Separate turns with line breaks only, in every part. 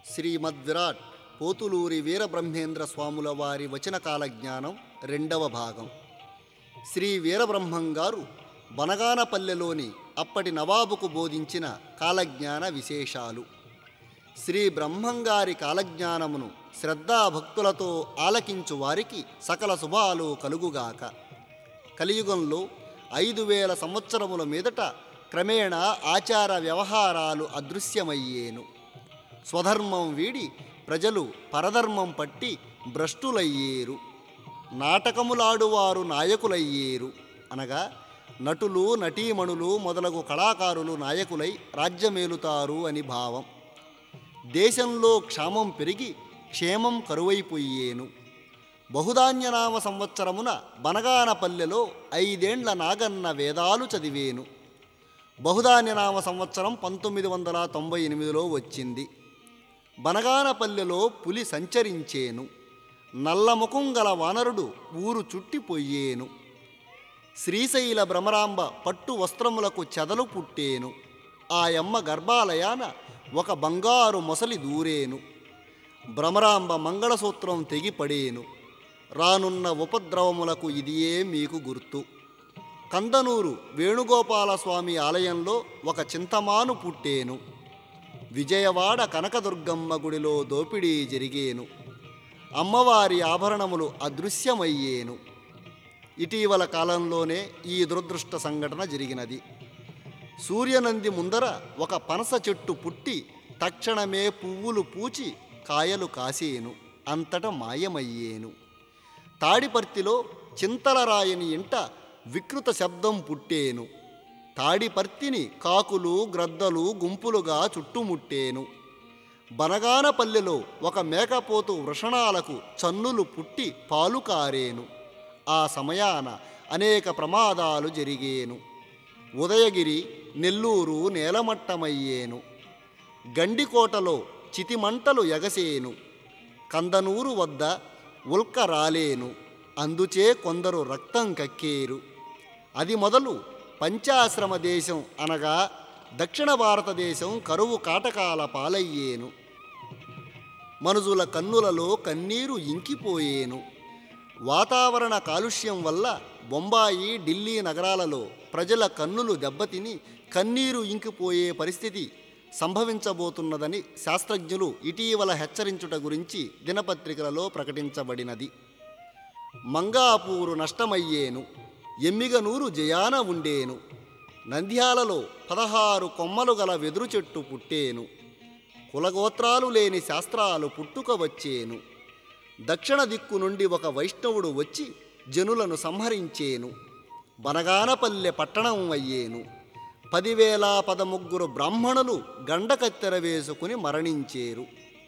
శ్రీమద్విరాట్ పోతులూరి వీరబ్రహ్మేంద్ర స్వాముల వారి వచన కాలజ్ఞానం రెండవ భాగం శ్రీ వీరబ్రహ్మం గారు బనగానపల్లెలోని అప్పటి నవాబుకు బోధించిన కాలజ్ఞాన విశేషాలు శ్రీ బ్రహ్మంగారి కాలజ్ఞానమును శ్రద్ధాభక్తులతో ఆలకించు వారికి సకల శుభాలు కలుగుగాక కలియుగంలో ఐదు వేల సంవత్సరముల మీదట క్రమేణా ఆచార వ్యవహారాలు అదృశ్యమయ్యేను స్వధర్మం వీడి ప్రజలు పరధర్మం పట్టి భ్రష్టులయ్యేరు నాటకములాడువారు నాయకులయ్యేరు అనగా నటులు నటీమణులు మొదలగు కళాకారులు నాయకులై రాజ్యమేలుతారు అని భావం దేశంలో క్షామం పెరిగి క్షేమం కరువైపోయేను బహుధాన్యనామ సంవత్సరమున బనగానపల్లెలో ఐదేండ్ల నాగన్న వేదాలు చదివేను బహుధాన్యనామ సంవత్సరం పంతొమ్మిది వందల తొంభై ఎనిమిదిలో వచ్చింది బనగానపల్లెలో పులి సంచరించేను నల్లముఖం గల వానరుడు ఊరు చుట్టిపోయేను శ్రీశైల భ్రమరాంబ పట్టు వస్త్రములకు చెదలు పుట్టేను ఆయమ్మ గర్భాలయాన ఒక బంగారు మొసలి దూరేను భ్రమరాంబ మంగళసూత్రం తెగిపడేను రానున్న ఉపద్రవములకు ఇదియే మీకు గుర్తు కందనూరు వేణుగోపాల స్వామి ఆలయంలో ఒక చింతమాను పుట్టేను విజయవాడ కనకదుర్గమ్మ గుడిలో దోపిడీ జరిగేను అమ్మవారి ఆభరణములు అదృశ్యమయ్యేను ఇటీవల కాలంలోనే ఈ దురదృష్ట సంఘటన జరిగినది సూర్యనంది ముందర ఒక పనస చెట్టు పుట్టి తక్షణమే పువ్వులు పూచి కాయలు కాసేను అంతట మాయమయ్యేను తాడిపర్తిలో చింతలరాయని ఇంట వికృత శబ్దం పుట్టేను తాడిపర్తిని కాకులు గ్రద్దలు గుంపులుగా చుట్టుముట్టేను బనగానపల్లెలో ఒక మేకపోతు వృషణాలకు చన్నులు పుట్టి పాలు కారేను ఆ సమయాన అనేక ప్రమాదాలు జరిగేను ఉదయగిరి నెల్లూరు నేలమట్టమయ్యేను గండికోటలో చితిమంటలు ఎగసేను కందనూరు వద్ద ఉల్క రాలేను అందుచే కొందరు రక్తం కక్కేరు అది మొదలు పంచాశ్రమ దేశం అనగా దక్షిణ భారతదేశం కరువు కాటకాల పాలయ్యేను మనుజుల కన్నులలో కన్నీరు ఇంకిపోయేను వాతావరణ కాలుష్యం వల్ల బొంబాయి ఢిల్లీ నగరాలలో ప్రజల కన్నులు దెబ్బతిని కన్నీరు ఇంకిపోయే పరిస్థితి సంభవించబోతున్నదని శాస్త్రజ్ఞులు ఇటీవల హెచ్చరించుట గురించి దినపత్రికలలో ప్రకటించబడినది మంగాపూరు నష్టమయ్యేను ఎమ్మిగనూరు జయాన ఉండేను నంద్యాలలో పదహారు కొమ్మలు గల వెదురు చెట్టు పుట్టేను కులగోత్రాలు లేని శాస్త్రాలు పుట్టుక వచ్చేను దక్షిణ దిక్కు నుండి ఒక వైష్ణవుడు వచ్చి జనులను సంహరించేను బనగానపల్లె పట్టణం అయ్యేను పదివేల పదముగ్గురు బ్రాహ్మణులు గండకత్తెర వేసుకుని మరణించేరు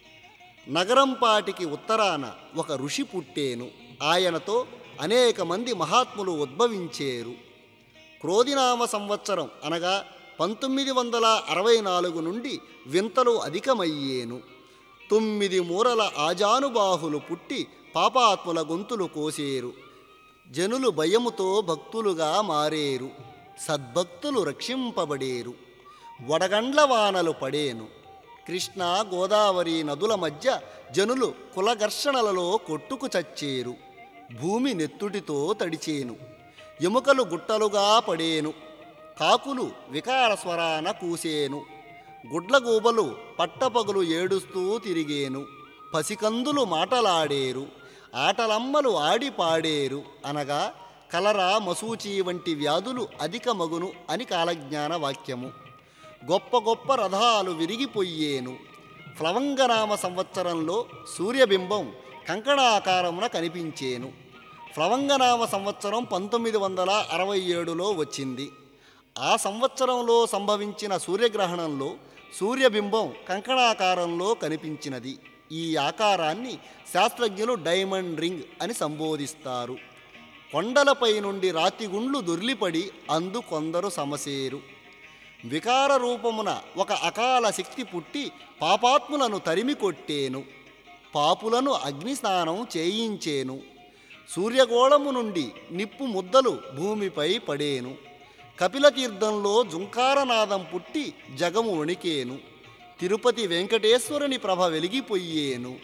నగరంపాటికి ఉత్తరాన ఒక ఋషి పుట్టేను ఆయనతో అనేక మంది మహాత్ములు ఉద్భవించేరు క్రోధినామ సంవత్సరం అనగా పంతొమ్మిది వందల అరవై నాలుగు నుండి వింతలు అధికమయ్యేను తొమ్మిది మూరల ఆజానుబాహులు పుట్టి పాపాత్ముల గొంతులు కోసేరు జనులు భయముతో భక్తులుగా మారేరు సద్భక్తులు రక్షింపబడేరు వడగండ్ల వానలు పడేను కృష్ణ గోదావరి నదుల మధ్య జనులు కులఘర్షణలలో కొట్టుకు చచ్చేరు భూమి నెత్తుటితో తడిచేను ఎముకలు గుట్టలుగా పడేను కాకులు వికార స్వరాన కూసేను గుడ్లగూబలు పట్టపగులు ఏడుస్తూ తిరిగేను పసికందులు మాటలాడేరు ఆటలమ్మలు ఆడి పాడేరు అనగా కలరా మసూచి వంటి వ్యాధులు అధిక మగును అని కాలజ్ఞాన వాక్యము గొప్ప గొప్ప రథాలు విరిగిపోయేను ఫ్లవంగనామ సంవత్సరంలో సూర్యబింబం కంకణాకారమున కనిపించేను ఫ్లవంగనామ సంవత్సరం పంతొమ్మిది వందల అరవై ఏడులో వచ్చింది ఆ సంవత్సరంలో సంభవించిన సూర్యగ్రహణంలో సూర్యబింబం కంకణాకారంలో కనిపించినది ఈ ఆకారాన్ని శాస్త్రజ్ఞులు డైమండ్ రింగ్ అని సంబోధిస్తారు కొండలపై నుండి రాతిగుండ్లు దొర్లిపడి అందు కొందరు సమసేరు వికార రూపమున ఒక అకాల శక్తి పుట్టి పాపాత్ములను తరిమి కొట్టేను పాపులను అగ్నిస్నానం చేయించేను సూర్యగోళము నుండి నిప్పు ముద్దలు భూమిపై పడేను కపిల తీర్థంలో జుంకారనాదం పుట్టి జగము వణికేను తిరుపతి వెంకటేశ్వరుని ప్రభ వెలిగిపోయేను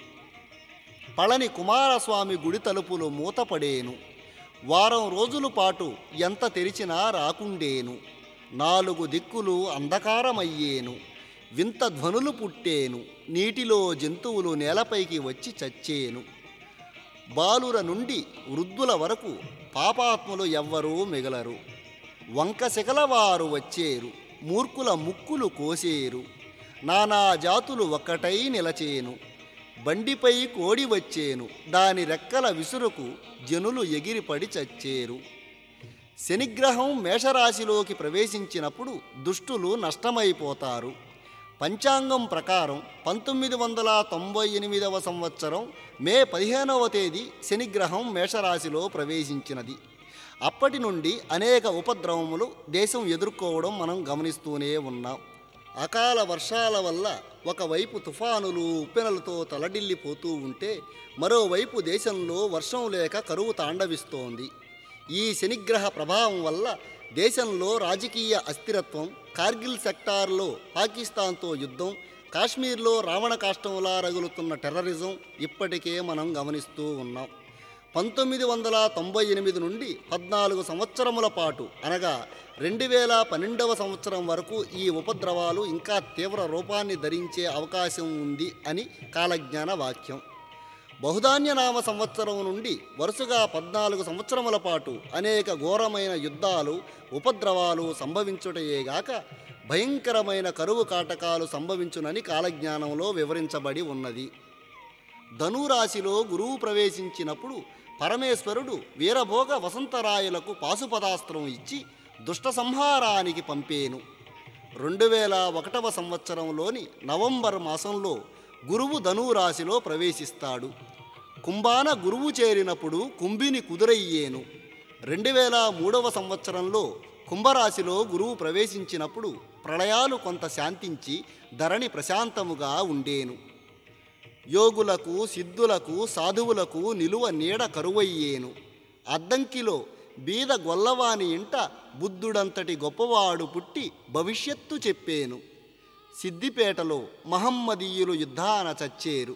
పళని కుమారస్వామి గుడి తలుపులు మూతపడేను వారం రోజుల పాటు ఎంత తెరిచినా రాకుండేను నాలుగు దిక్కులు అంధకారమయ్యేను వింత ధ్వనులు పుట్టేను నీటిలో జంతువులు నేలపైకి వచ్చి చచ్చేను బాలుర నుండి వృద్ధుల వరకు పాపాత్ములు ఎవ్వరూ మిగలరు వంక వారు వచ్చేరు మూర్ఖుల ముక్కులు కోసేరు నానా జాతులు ఒక్కటై నిలచేను బండిపై కోడి వచ్చేను దాని రెక్కల విసురుకు జనులు ఎగిరిపడి చచ్చేరు శనిగ్రహం మేషరాశిలోకి ప్రవేశించినప్పుడు దుష్టులు నష్టమైపోతారు పంచాంగం ప్రకారం పంతొమ్మిది వందల తొంభై ఎనిమిదవ సంవత్సరం మే పదిహేనవ తేదీ శనిగ్రహం మేషరాశిలో ప్రవేశించినది అప్పటి నుండి అనేక ఉపద్రవములు దేశం ఎదుర్కోవడం మనం గమనిస్తూనే ఉన్నాం అకాల వర్షాల వల్ల ఒకవైపు తుఫానులు ఉప్పెనలతో తలడిల్లిపోతూ ఉంటే మరోవైపు దేశంలో వర్షం లేక కరువు తాండవిస్తోంది ఈ శనిగ్రహ ప్రభావం వల్ల దేశంలో రాజకీయ అస్థిరత్వం కార్గిల్ సెక్టార్లో పాకిస్తాన్తో యుద్ధం కాశ్మీర్లో రావణ కాష్టంలా రగులుతున్న టెర్రరిజం ఇప్పటికే మనం గమనిస్తూ ఉన్నాం పంతొమ్మిది వందల తొంభై ఎనిమిది నుండి పద్నాలుగు సంవత్సరముల పాటు అనగా రెండు వేల పన్నెండవ సంవత్సరం వరకు ఈ ఉపద్రవాలు ఇంకా తీవ్ర రూపాన్ని ధరించే అవకాశం ఉంది అని కాలజ్ఞాన వాక్యం బహుధాన్యనామ సంవత్సరం నుండి వరుసగా పద్నాలుగు సంవత్సరముల పాటు అనేక ఘోరమైన యుద్ధాలు ఉపద్రవాలు సంభవించుటయేగాక భయంకరమైన కరువు కాటకాలు సంభవించునని కాలజ్ఞానంలో వివరించబడి ఉన్నది ధనురాశిలో గురువు ప్రవేశించినప్పుడు పరమేశ్వరుడు వీరభోగ వసంతరాయులకు పాశుపదాస్త్రం ఇచ్చి దుష్ట సంహారానికి పంపేను రెండు వేల ఒకటవ సంవత్సరంలోని నవంబర్ మాసంలో గురువు ధనురాశిలో ప్రవేశిస్తాడు కుంభాన గురువు చేరినప్పుడు కుంభిని కుదురయ్యేను రెండు వేల మూడవ సంవత్సరంలో కుంభరాశిలో గురువు ప్రవేశించినప్పుడు ప్రళయాలు కొంత శాంతించి ధరణి ప్రశాంతముగా ఉండేను యోగులకు సిద్ధులకు సాధువులకు నిలువ నీడ కరువయ్యేను అద్దంకిలో బీద గొల్లవాని ఇంట బుద్ధుడంతటి గొప్పవాడు పుట్టి భవిష్యత్తు చెప్పేను సిద్దిపేటలో మహమ్మదీయులు యుద్ధాన చచ్చేరు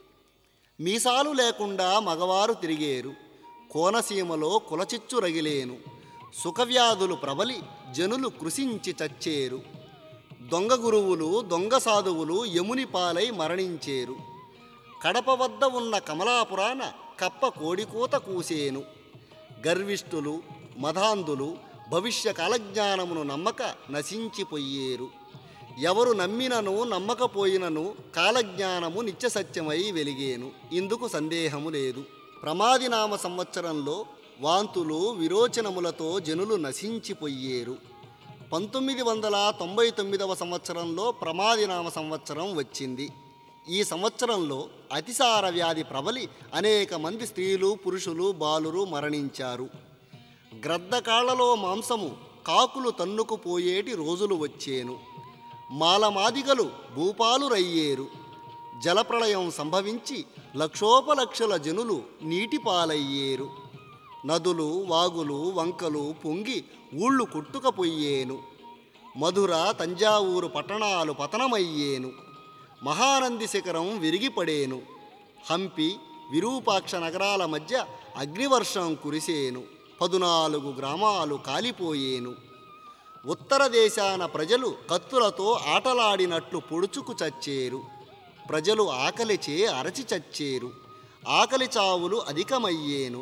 మీసాలు లేకుండా మగవారు తిరిగేరు కోనసీమలో కులచిచ్చు రగిలేను సుఖవ్యాధులు ప్రబలి జనులు కృషించి చచ్చేరు దొంగ గురువులు దొంగ సాధువులు యముని పాలై మరణించేరు కడప వద్ద ఉన్న కమలాపురాన కప్ప కోడికూత కూసేను గర్విష్ఠులు మధాంధులు భవిష్య కాలజ్ఞానమును నమ్మక నశించిపోయేరు ఎవరు నమ్మినను నమ్మకపోయినను కాలజ్ఞానము నిత్య సత్యమై వెలిగేను ఇందుకు సందేహము లేదు ప్రమాదినామ సంవత్సరంలో వాంతులు విరోచనములతో జనులు నశించిపోయేరు పంతొమ్మిది వందల తొంభై తొమ్మిదవ సంవత్సరంలో ప్రమాదినామ సంవత్సరం వచ్చింది ఈ సంవత్సరంలో అతిసార వ్యాధి ప్రబలి అనేక మంది స్త్రీలు పురుషులు బాలురు మరణించారు గ్రద్దకాళ్లలో మాంసము కాకులు తన్నుకుపోయేటి రోజులు వచ్చేను మాలమాదిగలు భూపాలు రయ్యేరు జలప్రళయం సంభవించి లక్షోపలక్షల జనులు నీటిపాలయ్యేరు నదులు వాగులు వంకలు పొంగి ఊళ్ళు కొట్టుకపోయేను మధుర తంజావూరు పట్టణాలు పతనమయ్యేను మహానంది శిఖరం విరిగిపడేను హంపి విరూపాక్ష నగరాల మధ్య అగ్నివర్షం కురిసేను పదునాలుగు గ్రామాలు కాలిపోయేను ఉత్తర దేశాన ప్రజలు కత్తులతో ఆటలాడినట్లు పొడుచుకు చచ్చేరు ప్రజలు ఆకలిచే అరచి చచ్చేరు ఆకలి చావులు అధికమయ్యేను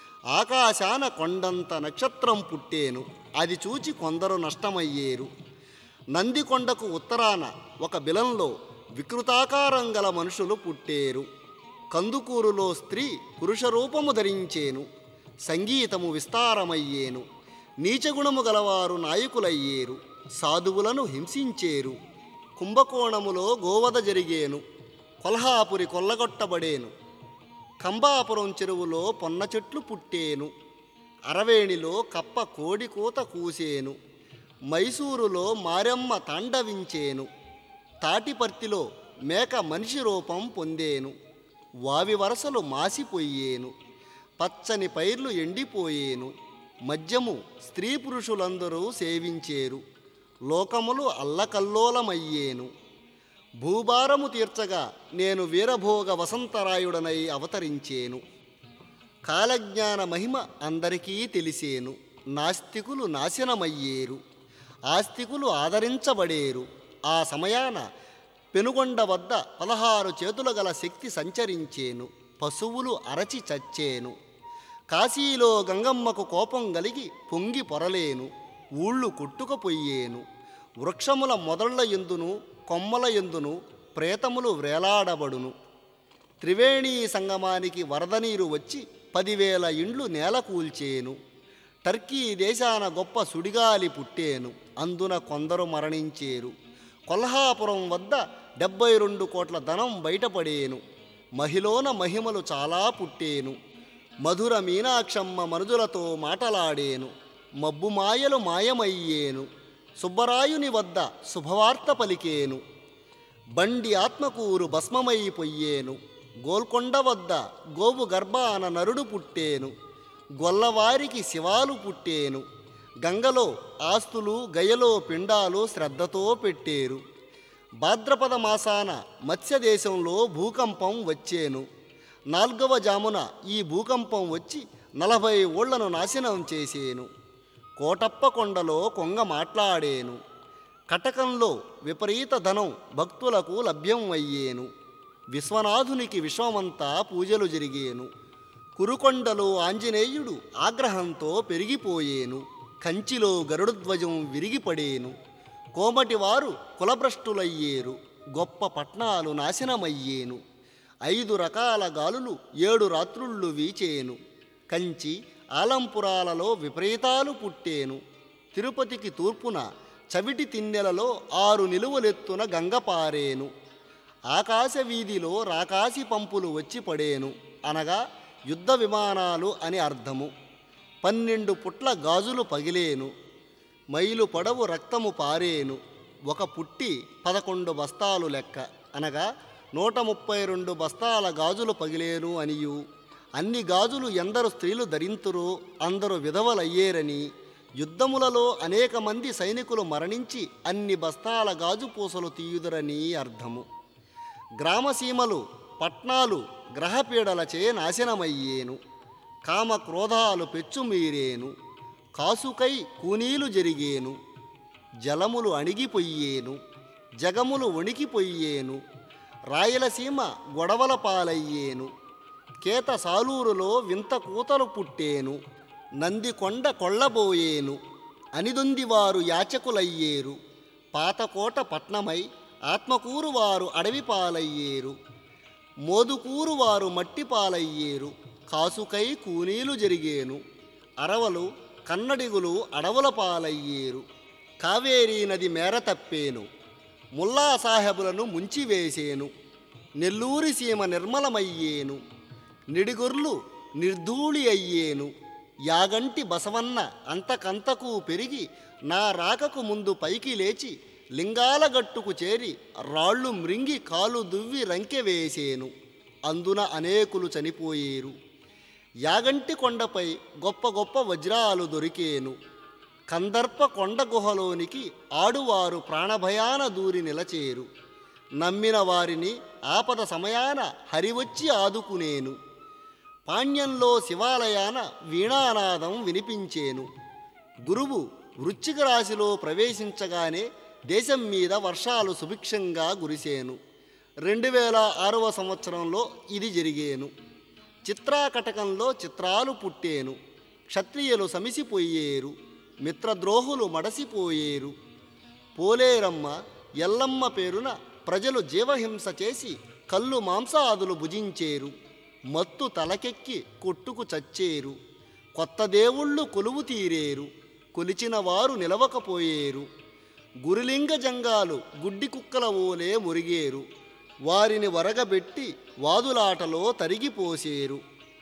ఆకాశాన కొండంత నక్షత్రం పుట్టేను అది చూచి కొందరు నష్టమయ్యేరు నందికొండకు ఉత్తరాన ఒక బిలంలో వికృతాకారం గల మనుషులు పుట్టేరు కందుకూరులో స్త్రీ పురుష రూపము ధరించేను సంగీతము విస్తారమయ్యేను నీచగుణము గలవారు నాయకులయ్యేరు సాధువులను హింసించేరు కుంభకోణములో గోవధ జరిగేను కొల్హాపురి కొల్లగొట్టబడేను కంబాపురం చెరువులో పొన్న చెట్లు పుట్టేను అరవేణిలో కప్ప కోడి కూత కూసేను మైసూరులో మారెమ్మ తాండవించేను తాటిపర్తిలో మేక మనిషి రూపం పొందేను వావి వరసలు మాసిపోయేను పచ్చని పైర్లు ఎండిపోయేను మద్యము స్త్రీ పురుషులందరూ సేవించేరు లోకములు అల్లకల్లోలమయ్యేను భూభారము తీర్చగా నేను వీరభోగ వసంతరాయుడనై అవతరించేను కాలజ్ఞాన మహిమ అందరికీ తెలిసేను నాస్తికులు నాశనమయ్యేరు ఆస్తికులు ఆదరించబడేరు ఆ సమయాన పెనుగొండ వద్ద పదహారు చేతుల గల శక్తి సంచరించేను పశువులు అరచి చచ్చేను కాశీలో గంగమ్మకు కోపం గలిగి పొంగి పొరలేను ఊళ్ళు కొట్టుకుపోయేను వృక్షముల మొదళ్ల ఎందును కొమ్మల ఎందును ప్రేతములు వ్రేలాడబడును త్రివేణీ సంగమానికి వరద నీరు వచ్చి పదివేల ఇండ్లు నేల కూల్చేను టర్కీ దేశాన గొప్ప సుడిగాలి పుట్టేను అందున కొందరు మరణించేరు కొల్హాపురం వద్ద డెబ్బై రెండు కోట్ల ధనం బయటపడేను మహిలోన మహిమలు చాలా పుట్టేను మధుర మీనాక్షమ్మ మనుజులతో మాటలాడేను మబ్బు మాయలు మాయమయ్యేను సుబ్బరాయుని వద్ద శుభవార్త పలికేను బండి ఆత్మకూరు భస్మమైపోయేను గోల్కొండ వద్ద గోవు గర్భాన నరుడు పుట్టేను గొల్లవారికి శివాలు పుట్టేను గంగలో ఆస్తులు గయలో పిండాలు శ్రద్ధతో పెట్టేరు భాద్రపద మాసాన మత్స్యదేశంలో భూకంపం వచ్చేను నాల్గవ జామున ఈ భూకంపం వచ్చి నలభై ఓళ్లను నాశనం చేసేను కోటప్ప కొండలో కొంగ మాట్లాడేను కటకంలో విపరీత ధనం భక్తులకు లభ్యం అయ్యేను విశ్వనాథునికి విశ్వమంతా పూజలు జరిగేను కురుకొండలో ఆంజనేయుడు ఆగ్రహంతో పెరిగిపోయేను కంచిలో గరుడధ్వజం విరిగిపడేను కోమటివారు కులభ్రష్టులయ్యేరు గొప్ప పట్నాలు నాశనమయ్యేను ఐదు రకాల గాలులు ఏడు రాత్రుళ్ళు వీచేను కంచి ఆలంపురాలలో విపరీతాలు పుట్టేను తిరుపతికి తూర్పున చవిటి తిన్నెలలో ఆరు నిలువలెత్తున గంగ పారేను ఆకాశ వీధిలో రాకాసి పంపులు వచ్చి పడేను అనగా యుద్ధ విమానాలు అని అర్థము పన్నెండు పుట్ల గాజులు పగిలేను మైలు పొడవు రక్తము పారేను ఒక పుట్టి పదకొండు బస్తాలు లెక్క అనగా నూట ముప్పై రెండు బస్తాల గాజులు పగిలేను అనియు అన్ని గాజులు ఎందరు స్త్రీలు ధరింతురో అందరూ విధవలయ్యేరని యుద్ధములలో అనేక మంది సైనికులు మరణించి అన్ని బస్తాల గాజు పూసలు తీయుదురని అర్థము గ్రామసీమలు పట్నాలు గ్రహపీడలచే నాశనమయ్యేను కామ క్రోధాలు పెచ్చుమీరేను కాసుకై కూనీలు జరిగేను జలములు అణిగిపోయేను జగములు వణికిపోయేను రాయలసీమ గొడవల పాలయ్యేను కేత సాలూరులో వింత కూతలు పుట్టేను నందికొండ కొల్లబోయేను అనిదొందివారు యాచకులయ్యేరు పాతకోట పట్నమై ఆత్మకూరు వారు అడవి పాలయ్యేరు మోదుకూరు వారు మట్టి పాలయ్యేరు కాసుకై కూనీలు జరిగేను అరవలు కన్నడిగులు అడవుల పాలయ్యేరు కావేరీ నది మేర తప్పేను ముల్లా సాహెబులను ముంచివేసేను నెల్లూరి సీమ నిర్మలమయ్యేను నిడిగొర్లు నిర్ధూళి అయ్యేను యాగంటి బసవన్న అంతకంతకు పెరిగి నా రాకకు ముందు పైకి లేచి లింగాల గట్టుకు చేరి రాళ్ళు మృంగి కాలు దువ్వి రంకె వేసేను అందున అనేకులు చనిపోయేరు యాగంటి కొండపై గొప్ప గొప్ప వజ్రాలు దొరికేను కందర్ప కొండ గుహలోనికి ఆడువారు ప్రాణభయాన దూరి నిలచేరు నమ్మిన వారిని ఆపద సమయాన హరివచ్చి ఆదుకునేను పాణ్యంలో శివాలయాన వీణానాదం వినిపించేను గురువు వృశ్చిక రాశిలో ప్రవేశించగానే దేశం మీద వర్షాలు సుభిక్షంగా కురిసేను రెండు వేల ఆరవ సంవత్సరంలో ఇది జరిగేను చిత్రాకటకంలో చిత్రాలు పుట్టేను క్షత్రియులు సమిసిపోయేరు మిత్రద్రోహులు మడసిపోయేరు పోలేరమ్మ ఎల్లమ్మ పేరున ప్రజలు జీవహింస చేసి కళ్ళు మాంసాదులు భుజించేరు మత్తు తలకెక్కి కొట్టుకు చచ్చేరు కొత్త దేవుళ్ళు కొలువు తీరేరు కొలిచిన వారు నిలవకపోయేరు గురులింగ జంగాలు గుడ్డి కుక్కల ఓలే మురిగేరు వారిని వరగబెట్టి వాదులాటలో తరిగిపోసేరు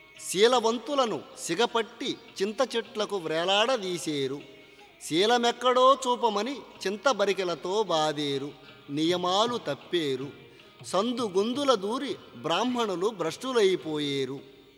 శీలవంతులను సిగపట్టి చింత చెట్లకు వ్రేలాడదీసేరు శీలమెక్కడో చూపమని చింతబరికెలతో బాదేరు నియమాలు తప్పేరు సందు గుందుల దూరి బ్రాహ్మణులు భ్రష్టులైపోయేరు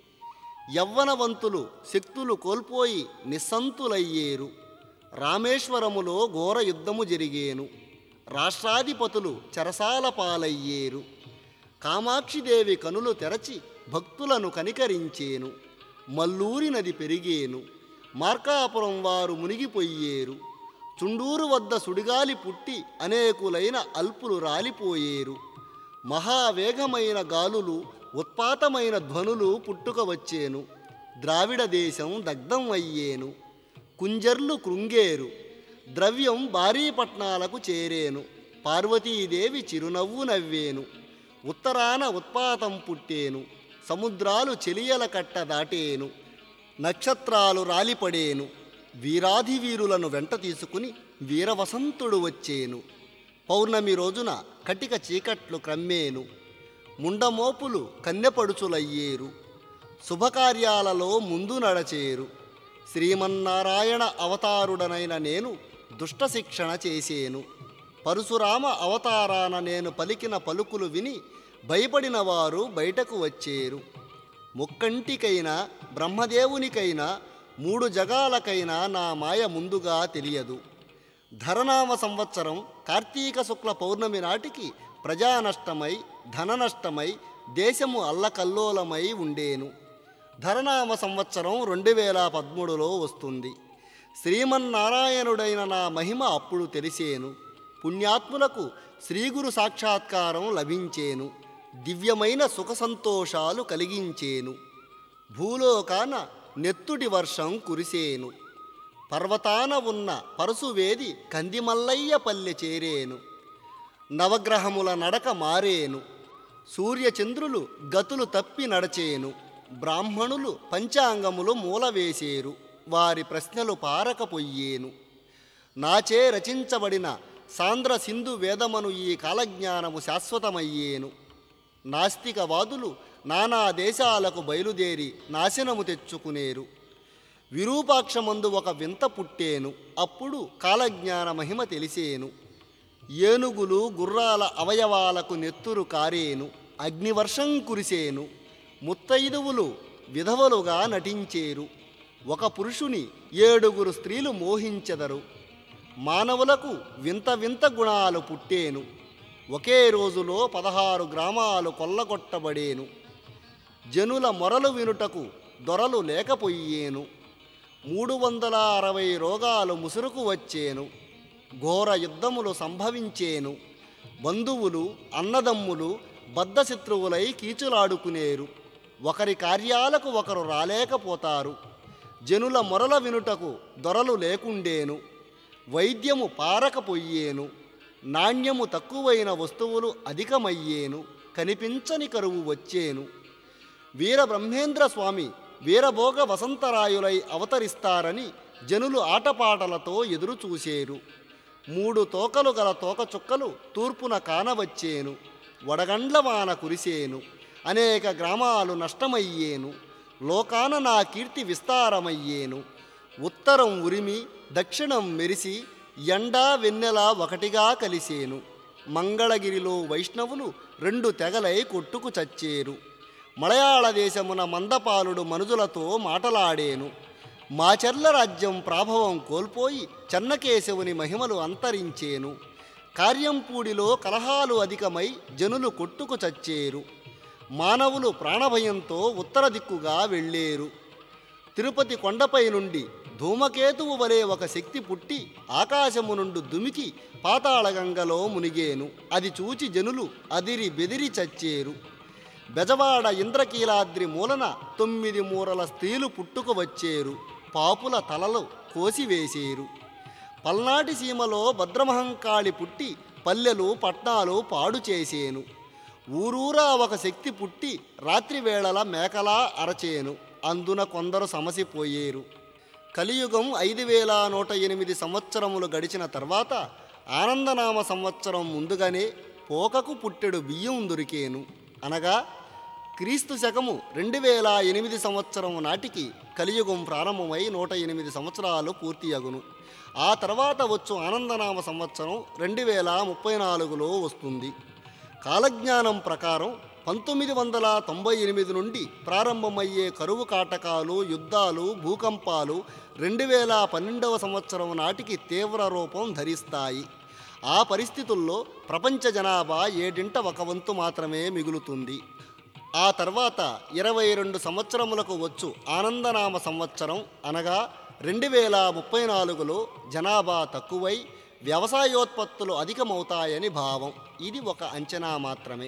యవ్వనవంతులు శక్తులు కోల్పోయి నిస్సంతులయ్యేరు రామేశ్వరములో ఘోర యుద్ధము జరిగేను రాష్ట్రాధిపతులు చెరసాల పాలయ్యేరు కామాక్షిదేవి కనులు తెరచి భక్తులను కనికరించేను మల్లూరి నది పెరిగేను మార్కాపురం వారు మునిగిపోయేరు చుండూరు వద్ద సుడిగాలి పుట్టి అనేకులైన అల్పులు రాలిపోయేరు మహావేగమైన గాలులు ఉత్పాతమైన ధ్వనులు పుట్టుక వచ్చేను ద్రావిడ దేశం దగ్ధం అయ్యేను కుంజర్లు కృంగేరు ద్రవ్యం భారీ పట్నాలకు చేరేను పార్వతీదేవి చిరునవ్వు నవ్వేను ఉత్తరాన ఉత్పాతం పుట్టేను సముద్రాలు చెలియల కట్ట దాటేను నక్షత్రాలు రాలిపడేను వీరాధి వీరులను వెంట తీసుకుని వీరవసంతుడు వచ్చేను పౌర్ణమి రోజున కటిక చీకట్లు క్రమ్మేను ముండమోపులు కన్నెపడుచులయ్యేరు శుభకార్యాలలో ముందు నడచేరు శ్రీమన్నారాయణ అవతారుడనైన నేను దుష్ట శిక్షణ చేసేను పరశురామ అవతారాన నేను పలికిన పలుకులు విని భయపడిన వారు బయటకు వచ్చేరు ముక్కంటికైనా బ్రహ్మదేవునికైనా మూడు జగాలకైనా నా మాయ ముందుగా తెలియదు ధరనామ సంవత్సరం కార్తీక శుక్ల పౌర్ణమి నాటికి ప్రజానష్టమై ధననష్టమై దేశము అల్లకల్లోలమై ఉండేను ధరనామ సంవత్సరం రెండు వేల పదమూడులో వస్తుంది శ్రీమన్నారాయణుడైన నా మహిమ అప్పుడు తెలిసేను పుణ్యాత్ములకు శ్రీగురు సాక్షాత్కారం లభించేను దివ్యమైన సుఖ సంతోషాలు కలిగించేను భూలోకాన నెత్తుటి వర్షం కురిసేను పర్వతాన ఉన్న పరశువేది కందిమల్లయ్య పల్లె చేరేను నవగ్రహముల నడక మారేను సూర్యచంద్రులు గతులు తప్పి నడచేను బ్రాహ్మణులు పంచాంగములు మూలవేసేరు వారి ప్రశ్నలు పారకపోయేను నాచే రచించబడిన సాంద్ర సింధు వేదమను ఈ కాలజ్ఞానము శాశ్వతమయ్యేను నాస్తికవాదులు నానా దేశాలకు బయలుదేరి నాశనము తెచ్చుకునేరు విరూపాక్షమందు ఒక వింత పుట్టేను అప్పుడు కాలజ్ఞాన మహిమ తెలిసేను ఏనుగులు గుర్రాల అవయవాలకు నెత్తురు కారేను అగ్నివర్షం కురిసేను ముత్తైదువులు విధవలుగా నటించేరు ఒక పురుషుని ఏడుగురు స్త్రీలు మోహించెదరు మానవులకు వింత వింత గుణాలు పుట్టేను ఒకే రోజులో పదహారు గ్రామాలు కొల్లగొట్టబడేను జనుల మొరలు వినుటకు దొరలు లేకపోయేను మూడు వందల అరవై రోగాలు ముసురుకు వచ్చేను ఘోర యుద్ధములు సంభవించేను బంధువులు అన్నదమ్ములు బద్ధశత్రువులై కీచులాడుకునేరు ఒకరి కార్యాలకు ఒకరు రాలేకపోతారు జనుల మొరల వినుటకు దొరలు లేకుండేను వైద్యము పారకపోయేను నాణ్యము తక్కువైన వస్తువులు అధికమయ్యేను కనిపించని కరువు వచ్చేను వీరబ్రహ్మేంద్ర స్వామి వీరభోగ వసంతరాయులై అవతరిస్తారని జనులు ఆటపాటలతో ఎదురు చూసేరు మూడు తోకలు గల తోకచుక్కలు తూర్పున కానవచ్చేను వడగండ్ల వాన కురిసేను అనేక గ్రామాలు నష్టమయ్యేను లోకాన నా కీర్తి విస్తారమయ్యేను ఉత్తరం ఉరిమి దక్షిణం మెరిసి ఎండా వెన్నెల ఒకటిగా కలిసేను మంగళగిరిలో వైష్ణవులు రెండు తెగలై కొట్టుకు చచ్చేరు మలయాళ దేశమున మందపాలుడు మనుజులతో మాటలాడేను మాచర్ల రాజ్యం ప్రాభవం కోల్పోయి చెన్నకేశవుని మహిమలు అంతరించేను కార్యంపూడిలో కలహాలు అధికమై జనులు కొట్టుకు చచ్చేరు మానవులు ప్రాణభయంతో ఉత్తర దిక్కుగా వెళ్ళేరు తిరుపతి కొండపై నుండి ధూమకేతువు వలె ఒక శక్తి పుట్టి ఆకాశము నుండి దుమికి పాతాళగంగలో మునిగేను అది చూచి జనులు అదిరి బెదిరి చచ్చేరు బెజవాడ ఇంద్రకీలాద్రి మూలన తొమ్మిది మూరల స్త్రీలు పుట్టుకు వచ్చేరు పాపుల తలలు కోసివేసేరు పల్నాటి సీమలో భద్రమహంకాళి పుట్టి పల్లెలు పట్నాలు పాడు చేసేను ఊరూరా ఒక శక్తి పుట్టి రాత్రివేళల మేకలా అరచేను అందున కొందరు సమసిపోయేరు కలియుగం ఐదు వేల నూట ఎనిమిది సంవత్సరములు గడిచిన తర్వాత ఆనందనామ సంవత్సరం ముందుగానే పోకకు పుట్టెడు బియ్యం దొరికేను అనగా క్రీస్తు శకము రెండు వేల ఎనిమిది సంవత్సరం నాటికి కలియుగం ప్రారంభమై నూట ఎనిమిది సంవత్సరాలు పూర్తి అగును ఆ తర్వాత వచ్చు ఆనందనామ సంవత్సరం రెండు వేల ముప్పై నాలుగులో వస్తుంది కాలజ్ఞానం ప్రకారం పంతొమ్మిది వందల తొంభై ఎనిమిది నుండి ప్రారంభమయ్యే కరువు కాటకాలు యుద్ధాలు భూకంపాలు రెండు వేల పన్నెండవ సంవత్సరం నాటికి తీవ్ర రూపం ధరిస్తాయి ఆ పరిస్థితుల్లో ప్రపంచ జనాభా ఏడింట ఒక వంతు మాత్రమే మిగులుతుంది ఆ తర్వాత ఇరవై రెండు సంవత్సరములకు వచ్చు ఆనందనామ సంవత్సరం అనగా రెండు వేల ముప్పై నాలుగులో జనాభా తక్కువై వ్యవసాయోత్పత్తులు అధికమవుతాయని భావం ఇది ఒక అంచనా మాత్రమే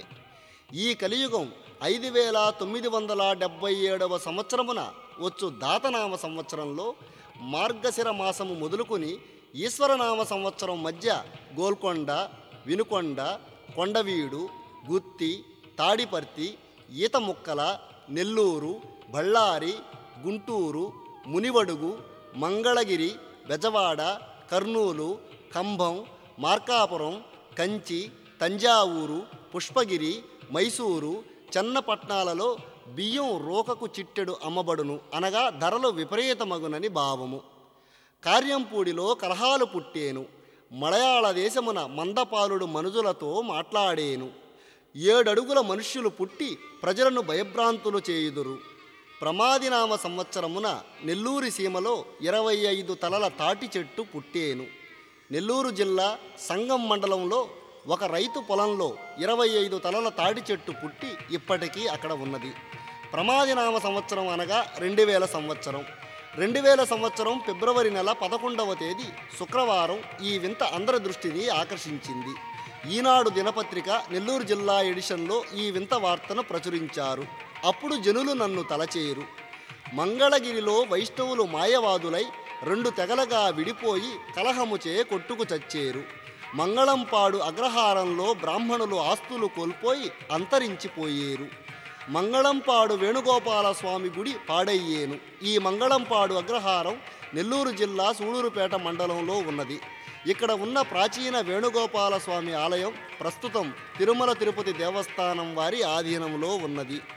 ఈ కలియుగం ఐదు వేల తొమ్మిది వందల డెబ్బై ఏడవ సంవత్సరమున వచ్చు దాతనామ సంవత్సరంలో మార్గశిర మాసము మొదలుకొని ఈశ్వరనామ సంవత్సరం మధ్య గోల్కొండ వినుకొండ కొండవీడు గుత్తి తాడిపర్తి ఈత ముక్కల నెల్లూరు బళ్ళారి గుంటూరు మునివడుగు మంగళగిరి బెజవాడ కర్నూలు కంభం మార్కాపురం కంచి తంజావూరు పుష్పగిరి మైసూరు చెన్నపట్నాలలో బియ్యం రోకకు చిట్టెడు అమ్మబడును అనగా ధరలు విపరీతమగునని భావము కార్యంపూడిలో కలహాలు పుట్టేను మలయాళ దేశమున మందపాలుడు మనుజులతో మాట్లాడేను ఏడడుగుల మనుష్యులు పుట్టి ప్రజలను భయభ్రాంతులు చేయుదురు ప్రమాదినామ సంవత్సరమున నెల్లూరి సీమలో ఇరవై ఐదు తలల తాటి చెట్టు పుట్టేను నెల్లూరు జిల్లా సంగం మండలంలో ఒక రైతు పొలంలో ఇరవై ఐదు తలల తాటి చెట్టు పుట్టి ఇప్పటికీ అక్కడ ఉన్నది ప్రమాదినామ సంవత్సరం అనగా రెండు వేల సంవత్సరం రెండు వేల సంవత్సరం ఫిబ్రవరి నెల పదకొండవ తేదీ శుక్రవారం ఈ వింత అందరి దృష్టిని ఆకర్షించింది ఈనాడు దినపత్రిక నెల్లూరు జిల్లా ఎడిషన్లో ఈ వింత వార్తను ప్రచురించారు అప్పుడు జనులు నన్ను తలచేరు మంగళగిరిలో వైష్ణవులు మాయవాదులై రెండు తెగలగా విడిపోయి కలహముచే కొట్టుకు చచ్చేరు మంగళంపాడు అగ్రహారంలో బ్రాహ్మణులు ఆస్తులు కోల్పోయి అంతరించిపోయేరు మంగళంపాడు వేణుగోపాల స్వామి గుడి పాడయ్యేను ఈ మంగళంపాడు అగ్రహారం నెల్లూరు జిల్లా సూళూరుపేట మండలంలో ఉన్నది ఇక్కడ ఉన్న ప్రాచీన వేణుగోపాల స్వామి ఆలయం ప్రస్తుతం తిరుమల తిరుపతి దేవస్థానం వారి ఆధీనంలో ఉన్నది